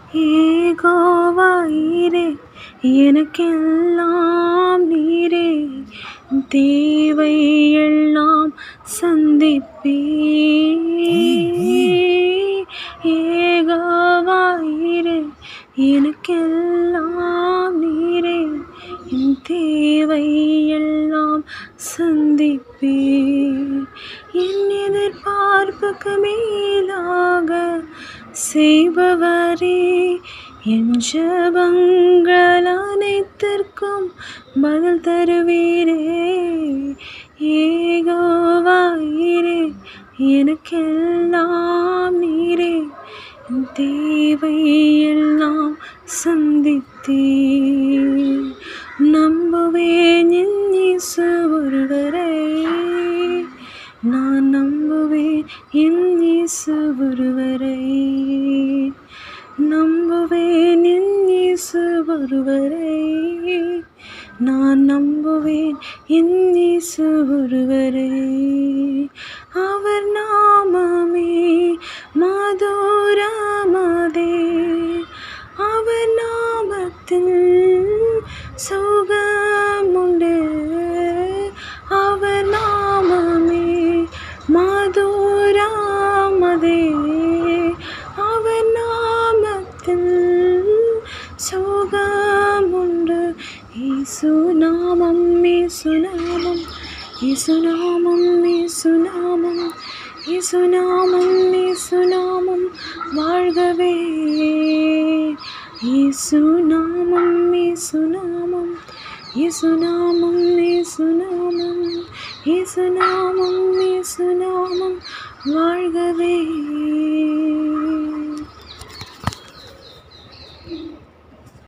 ஏகோவாயிரே எனக்கெல்லாம் நீரே தேவை எல்லாம் சந்திப்பே ஏகோவாயிரே எனக்கெல்லாம் நீரே என் தேவை எல்லாம் சந்திப்பே என் எதிர்பார்ப்புக்கு மேலாக செய்பவரே என் ஜபங்கள் அனைத்திற்கும் பதில் தருவீரே ஏகோவாயிரே எனக்கெல்லாம் நீரே என் தேவை எல்லாம் சந்தித்தே நம்புவேன் என் இயேசு ஒருவரை நான் நம்புவேன் என் இயேசு ஒருவரை நம்புவேன் என் இயேசு ஒருவரை நான் நம்புவேன் என் இயேசு ஒருவரை அவர் நாமமே மதுரமதே அவர் நாமத்தில் சுகமுண்டு அவர் நாமமே மதுரமதே அவர் நாமத்தில் சுகமுண்டு ஈசுநாமம் ஈசுநாமம் ஈசுநாமம் ஈசுநாமம் ஈசுநாமம் ஈசுநாமம் வாழ்கவே ஈசுநாமம் ஈசுநாமம் ஈசுநாமம் ஈசுநாமம் ஈசுநாமம் ஈசுநாமம் வாழ்கவே